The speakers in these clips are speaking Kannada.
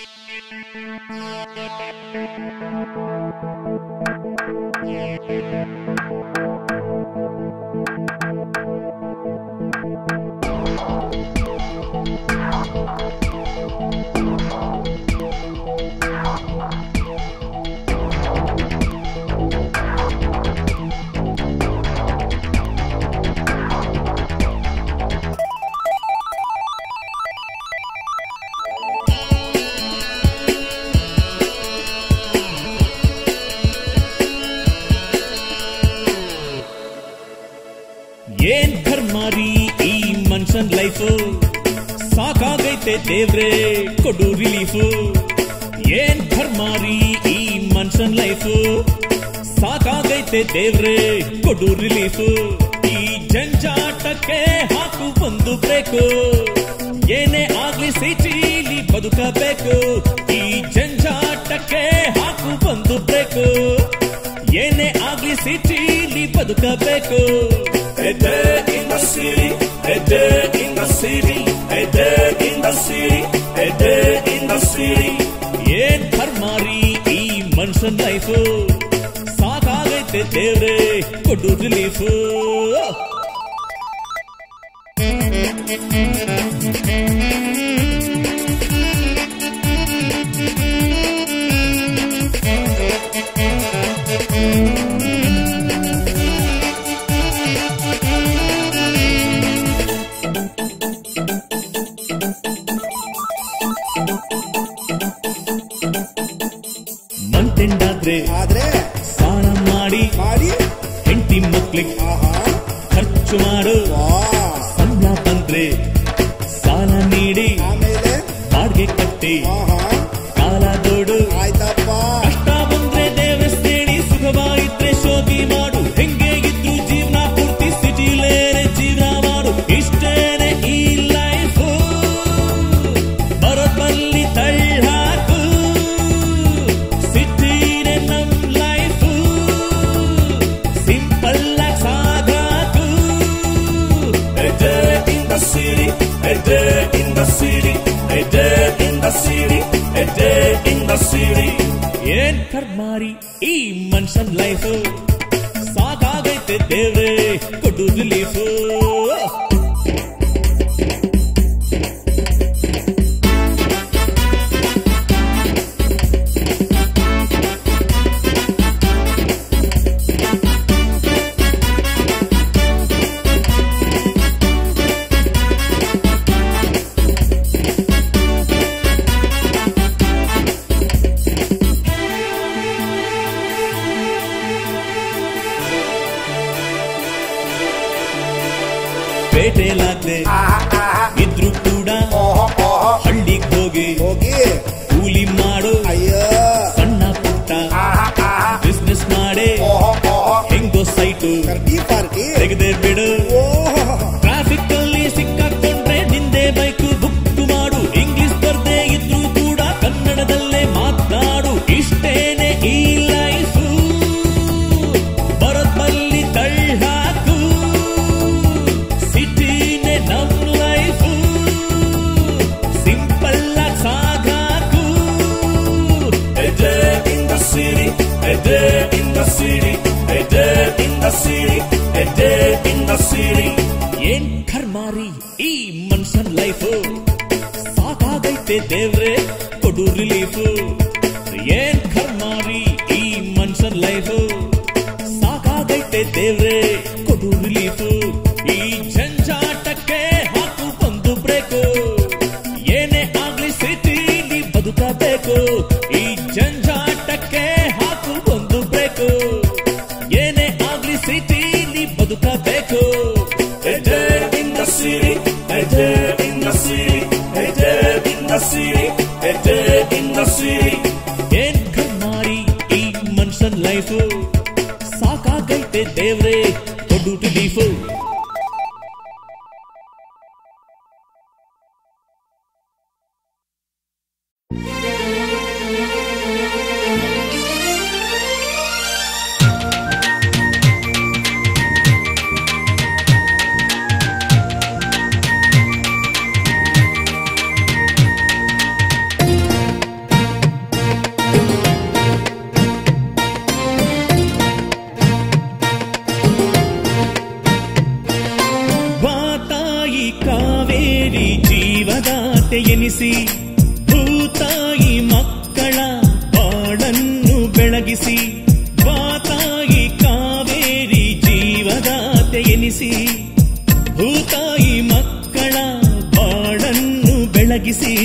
ಏನ್ ಧರ್ಮಾರಿ ಈ ಮನ್ಷನ್ ಲೈಫ್ ಸಾಕಾಗೈತೆ ದೇವ್ರೆ ಕೊಡು ರಿಲೀಫ್ ಏನ್ ಧರ್ಮಾರಿ ಈ ಮನ್ಷನ್ ಲೈಫ್ ಸಾಕಾಗೈತೆ ದೇವ್ರೆ ಕೊಡು ರಿಲೀಫ್ ಈ ಜಂಜಾಟಕ್ಕೆ ಹಾಕು ಒಂದು ಬ್ರೇಕು ಏನೇ ಆಗ್ಲಿ ಸಿಟಿಲಿ ಬದುಕಬೇಕು ಈ ಜಂಜಾಟಕ್ಕೆ ಹಾಕು ಒಂದು ಬ್ರೇಕು ಏನೇ ಆಗ್ಲಿ ಸಿಟಿಲಿ ಬದುಕಬೇಕು A day in the city, a day in the city, a day in the city, a day in the city. ಏನ್ ಧರ್ಮಾರಿ ಈ ಮನ್ಷನ್ ಲೈಫ್ ಸಾಕಾಗೈತೆ ದೇವ್ರೆ ಕೊಡು ರಿಲೀಫ್ ಮಂತೆಂಡಾದ್ರೆ ಆದ್ರೆ ಸಾಲ ಮಾಡಿ ಮಾಡಿ ಹೆಂಡತಿ ಮಕ್ಳಿಗೆ ಆಹಾ ಖರ್ಚು ಮಾಡು ವಾ ಸಂಬಳ ಬಂದ್ರೆ ಸಾಲ ನೀಡಿ ಆಮೇಲೆ ಬಾಡ್ಗೆ ಕಟ್ಟಿ ಆಹಾ ಕಾಲ ದೊಡು ಆಯ್ತಪ್ಪ ಕಷ್ಟ ಬಂದ್ರೆ ದೇವಸ್ಥೇಳಿ ಸುಖವಾಗಿದ್ರೆ ಶೋಕಿ ಮಾಡು ಹೆಂಗೆ ಇದ್ರು ಜೀವನ ಪೂರ್ತಿ ಸಿಟಿಲೇನೆ ಜೀವನ ಮಾಡು ಇಷ್ಟೇನೆ ಈ ಲೈಫ್ ಬರೋದ್ಬಲ್ಲಿ ತಳ್ಳಾಕು ಸಿಟಿನೇ ನಮ್ ಲೈಫ್ ಸಿಂಪಲ್ ಆಗಿ ಸಾಗಾಕು A day in the city, a day in the city, a day in the city, a day in the city. ಏನ್ ಕರ್ಮಾರಿ ಈ ಮನ್ಷನ್ ಲೈಫ್ ಸಾಕಾಗೈತೆ ದೇವ್ರೆ ಕೊಡು ರಿಲೀಫ್ ಪೇಟೆಲಾಗ್ದೆ ಇದ್ರು ಕೂಡ ಹಳ್ಳಿಗ್ ಹೋಗಿ ಹೋಗಿ ಕೂಲಿ ಮಾಡು ಅಯ್ಯೋ ಸಣ್ಣ ಪುಟ್ಟ ಬಿಸ್ನೆಸ್ ಮಾಡೇ ಹೆಂಗೋ ಸೈಟು ಕರ್ಕಿ ಪಾರ್ಕಿ ತೆಗೆದೇ ಬಿಡು ಓಹೋ ಟ್ರಾಫಿಕ್ ಅಲ್ಲಿ ಸಿಕ್ಕಾಕೊಂಡ್ರೆ ನಿಂದೆ ಬೈಕು ಬುಕ್ ಮಾಡು ಇಂಗ್ಲಿಷ್ ಬರ್ದೇ ಇದ್ರು ಕೂಡ ಕನ್ನಡದಲ್ಲೇ ಮಾತನಾಡು ಇಷ್ಟೇನೆ ಈ ಲೈಫ್ ಬರೋದ್ಬಲ್ಲಿ ತಳ್ಳಾಕು ಸಿಟಿನೇ ನಮ್ ಲೈಫ್ ಸಿಂಪಲ್ ಆಗಿ ಸಾಗಾಕು A day in the city, a day in the city, a day in the city, a day in the city. ಏನ್ ಕರ್ಮಾರಿ ಈ ಮನ್ಷನ್ ಲೈಫ್ ಸಾಕಾಗೈತೆ ದೇವ್ರೆ ಕೊಡು ರಿಲೀಫ್ ಏನ್ ಕರ್ಮಾರಿ ಈ ಮನ್ಷನ್ ಲೈಫ್ ಸಾಕಾಗೈತೆ ದೇವ್ರೆ ಕೊಡು ರಿಲೀಫ್ ಈ ಜಂಜಾಟಕ್ಕೆ ಹಾಕು ಒಂದು ಬ್ರೇಕು ಏನೇ ಆಗ್ಲಿ ಸಿಟಿಲಿ ಬದುಕಬೇಕು ಈ ಜಂಜಾಟಕ್ಕೆ ಹಾಕು ಒಂದು ಬ್ರೇಕು ಏನೇ ಆಗ್ಲಿ ಸಿಟಿಲಿ ಬದುಕಬೇಕು A day in the city, a day in the city, a day in the city, a day in the city. ಏನ್ ಕರ್ಮಾರಿ ಈ ಮನ್ಷನ್ ಲೈಫ್ ಸಾಕಾಗೈತೆ ದೇವ್ರೆ ಕೊಡು ರಿಲೀಫು ಬೆಳಗಿಸಿ ಬಾತಾಯಿ ಕಾವೇರಿ ಜೀವದಾತೆ ಎನಿಸಿ ಭೂತಾಯಿ ಮಕ್ಕಳ ಬಾಳನ್ನು ಬೆಳಗಿಸಿ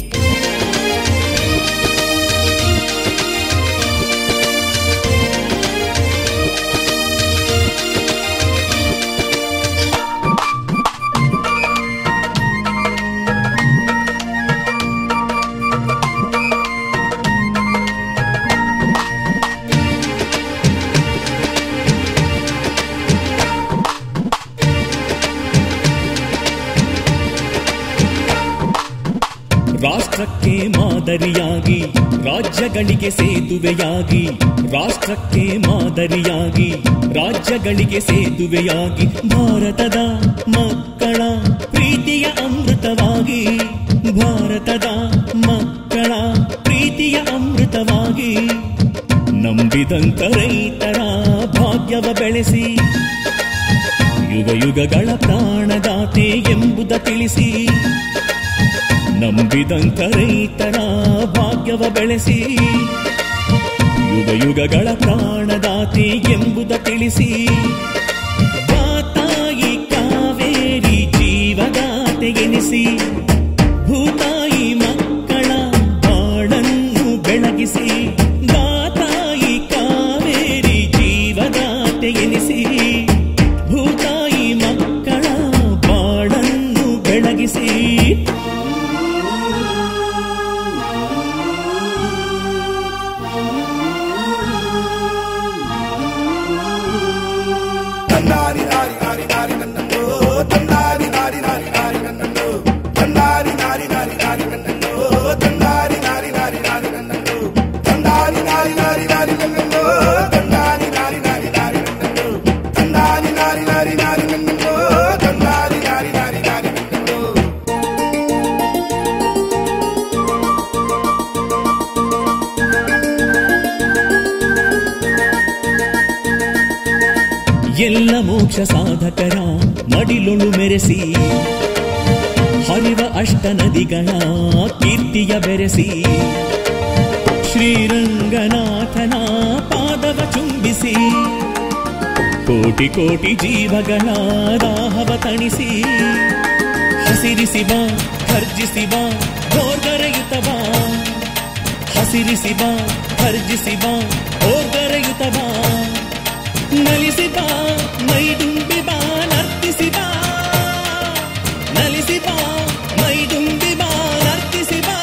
ರಾಷ್ಟ್ರಕ್ಕೆ ಮಾದರಿಯಾಗಿ ರಾಜ್ಯಗಳಿಗೆ ಸೇತುವೆಯಾಗಿ ರಾಷ್ಟ್ರಕ್ಕೆ ಮಾದರಿಯಾಗಿ ರಾಜ್ಯಗಳಿಗೆ ಸೇತುವೆಯಾಗಿ ಭಾರತದ ಮಕ್ಕಳ ಪ್ರೀತಿಯ ಅಮೃತವಾಗಿ ಭಾರತದ ಮಕ್ಕಳ ಪ್ರೀತಿಯ ಅಮೃತವಾಗಿ ನಂಬಿದಂತ ರೈತರ ಭಾಗ್ಯವ ಬೆಳೆಸಿ ಯುಗ ಯುಗಗಳ ಪ್ರಾಣದಾತೆ ಎಂಬುದ ತಿಳಿಸಿ ನಂಬಿದಂತ ರೈತರ ಭಾಗ್ಯವ ಬೆಳೆಸಿ ಯುಗ ಯುಗಗಳ ಪ್ರಾಣದಾತೆ ಎಂಬುದ ತಿಳಿಸಿ ತಾಯಿ ಕಾವೇರಿ ಜೀವದಾತೆ ಎನಿಸಿ ಭೂತಾಯಿ ಮಕ್ಕಳ ಬಾಳನ್ನು ಬೆಳಗಿಸಿ ದಾತಾಯಿ ಕಾವೇರಿ ಜೀವದಾತೆ ಎನಿಸಿ ಭೂತಾಯಿ ಮಕ್ಕಳ ಬಾಳನ್ನು ಬೆಳಗಿಸಿ ತಂದಾರಿ ನಾರಿ ನಾರಿ ನಾರಿ ನನ್ನನ್ನು ತಂದಾರಿ ನಾರಿ ನಾರಿ ನಾರಿ ನನ್ನನ್ನು ತಂದಾರಿ ನಾರಿ ನಾರಿ ನಾರಿ ನನ್ನನ್ನು ತಂದಾರಿ ನಾರಿ ನಾರಿ ನಾರಿ ನನ್ನನ್ನು ತಂದಾರಿ ನಾರಿ ನಾರಿ ನಾರಿ ನನ್ನನ್ನು ತಂದಾರಿ ನಾರಿ ನಾರಿ ನಾರಿ ನನ್ನನ್ನು ತಂದಾರಿ ನಾರಿ ನಾರಿ ನಾರಿ ನನ್ನನ್ನು ತಂದಾರಿ ನಾರಿ ನಾರಿ ನಾರಿ ನನ್ನನ್ನು ಎಲ್ಲ ಮೋಕ್ಷ ಸಾಧಕರ ಮಡಿಲೊಳು ಮೆರೆಸಿ ಹರಿವ ಅಷ್ಟ ನದಿಗಳ ಕೀರ್ತಿಯ ಬೆರೆಸಿ ಶ್ರೀರಂಗನಾಥನ ಪಾದವ ಚುಂಬಿಸಿ ಕೋಟಿ ಕೋಟಿ ಜೀವಗಳ ದಾಹವ ತಣಿಸಿ ಹಸಿರಿಸಿ ಬಾ ಖರ್ಜಿಸಿ ಬಾ ಹೋರ್ಗರೆಯುತ ಬಾ ಹಸಿರಿಸಿ ಬಾ ಖರ್ಜಿಸಿ ಬಾ ಹೋರ್ಗರೆಯುತ ಬಾ ನಲಿಸಿ ಬಾ ಮೈದುಂಬಿ ಬಾ ನರ್ತಿಸಿ ಬಾ ನಲಿಸಿ ಬಾ ಮೈದುಂಬಿ ಬಾ ನರ್ತಿಸಿ ಬಾ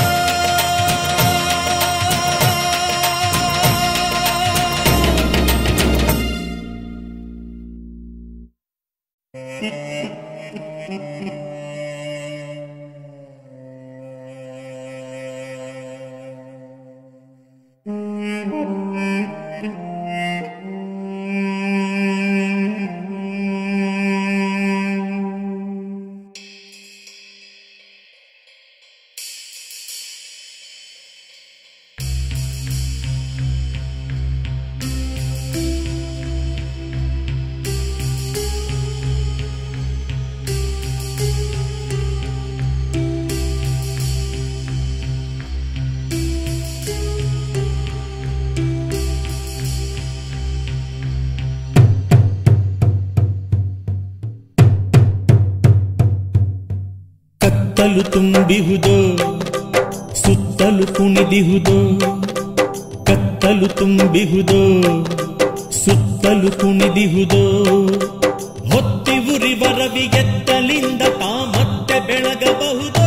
ಕತ್ತಲು ತುಂಬಿಹುದು ಸುತ್ತಲು ಕುಣಿದಿಹುದು ಕತ್ತಲು ತುಂಬಿಹುದು ಸುತ್ತಲು ಕುಣಿದಿಹುದು ಹೊತ್ತಿ ಉರಿವರವಿ ಎತ್ತಲಿಂದ ತಾ ಮತ್ತೆ ಬೆಳಗಬಹುದು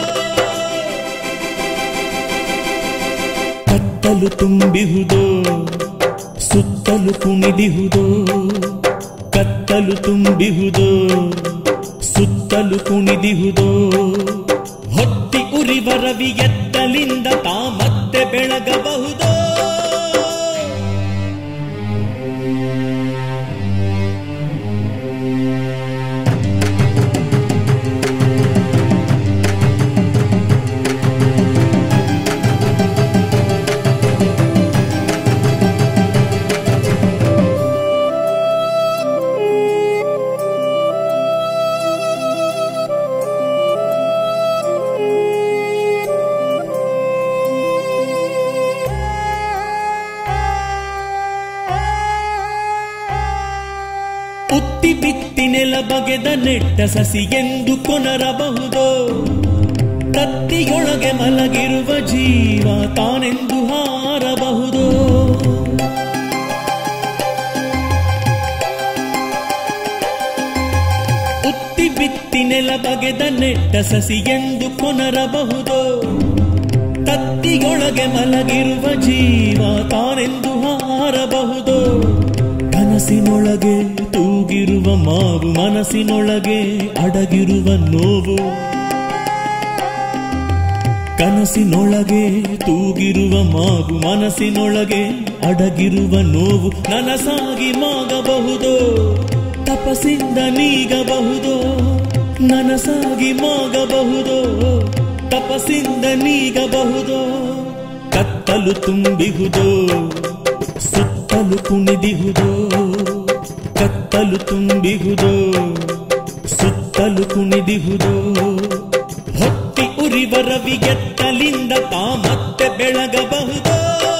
ಕತ್ತಲು ತುಂಬಿಹುದು ಸುತ್ತಲು ಕುಣಿದಿಹುದು ಕತ್ತಲು ತುಂಬಿಹುದು ಸುತ್ತಲು ಕುಣಿದಿಹುದು ಹೊತ್ತಿ ಉರಿವರವಿ ಎತ್ತಲಿಂದ ತಾ ಮತ್ತೆ ಬೆಳಗಬಹುದು ಉತ್ತಿ ಬಿತ್ತಿ ನೆಲ ಬಗೆದ ನೆಟ್ಟ ಸಸಿ ಎಂದು ಕೊನರಬಹುದೋ ತತ್ತಿಯೊಳಗೆ ಮಲಗಿರುವ ಜೀವ ತಾನೆಂದು ಹಾರಬಹುದೋ ಉತ್ತಿ ಬಿತ್ತಿ ನೆಲ ಬಗೆದ ನೆಟ್ಟ ಸಸಿ ಎಂದು ಕೊನರಬಹುದೋ ತತ್ತಿಯೊಳಗೆ ಮಲಗಿರುವ ಜೀವ ತಾನೆಂದು ಹಾರಬಹುದೋ ಕನಸಿನೊಳಗೆ ತೂಗಿರುವ ಮಾವು ಮನಸ್ಸಿನೊಳಗೆ ಅಡಗಿರುವ ನೋವು ಕನಸಿನೊಳಗೆ ತೂಗಿರುವ ಮಾವು ಮನಸ್ಸಿನೊಳಗೆ ಅಡಗಿರುವ ನೋವು ನನಸಾಗಿ ಮಾಗಬಹುದೋ ತಪಸ್ಸಿಂದ ನೀಗಬಹುದೋ ನನಸಾಗಿ ಮಾಗಬಹುದೋ ತಪಸ್ಸಿಂದ ನೀಗಬಹುದೋ ಕತ್ತಲು ತುಂಬಿಹುದೋ ಸುತ್ತಲು ಕುಣಿದಿಹುದೋ ಕತ್ತಲು ತುಂಬಿಹುದೋ ಸುತ್ತಲು ಕುಣಿದಿಹುದೋ ಹೊತ್ತಿ ಉರಿವ ರವಿಗೆತ್ತಲಿಂದ ತಾ ಮತ್ತೆ ಬೆಳಗಬಹುದೋ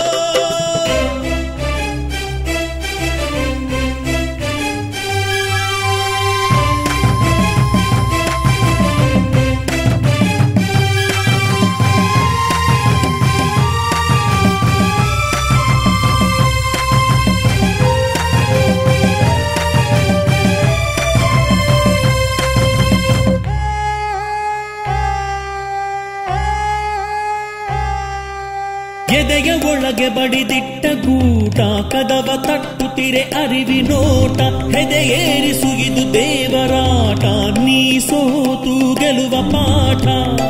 ಎದೆಯ ಒಳಗೆ ಬಡಿದಿಟ್ಟ ಗೂಟ ಕದವ ತಟ್ಟುತ್ತಿರೆ ಅರಿವಿನೋಟ ಹೆದೆ ಏರಿಸು ಇದು ದೇವರಾಟ ನೀ ಸೋತು ಗೆಲುವ ಪಾಠ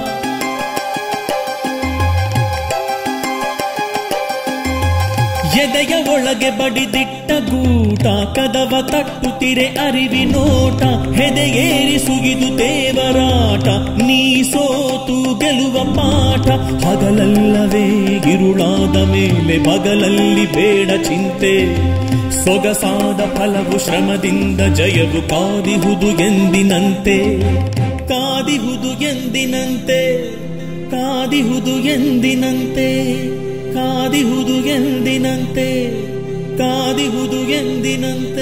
ಎದೆಯ ಒಳಗೆ ಬಡಿದಿಟ್ಟ ಗೂಟ ಕದವ ತಟ್ಟುತ್ತಿರೆ ಅರಿವಿನೋಟ ಹೆದೆ ಏರಿಸುಗಿದು ದೇವರಾಟ ನೀ ಸೋತು ಗೆಲುವ ಪಾಠ ಹಗಲಲ್ಲವೇ ಇರುಳಾದ ಮೇಲೆ ಬಗಲಲ್ಲಿ ಬೇಡ ಚಿಂತೆ ಸೊಗಸಾದ ಫಲವು ಶ್ರಮದಿಂದ ಜಯವು ಕಾದಿಹುದು ಎಂದಿನಂತೆ ಕಾದಿಹುದು ಎಂದಿನಂತೆ ಕಾದಿಹುದು ಎಂದಿನಂತೆ ಕಾದಿಹುದು ಎಂದಿನಂತೆ ಕಾದಿಹುದು ಎಂದಿನಂತೆ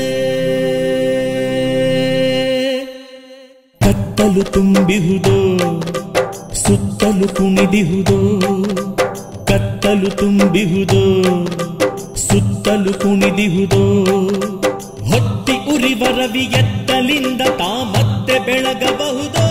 ಕತ್ತಲು ತುಂಬಿಹುದೋ ಸುತ್ತಲು ಕುಣಿದಿಹುದೋ ಕತ್ತಲು ತುಂಬಿಹುದೋ ಸುತ್ತಲು ಕುಣಿದಿಹುದೋ ಹೊತ್ತಿ ಉರಿವ ರವಿ ಎತ್ತಲಿಂದ ತಾ ಮತ್ತೆ ಬೆಳಗಬಹುದೋ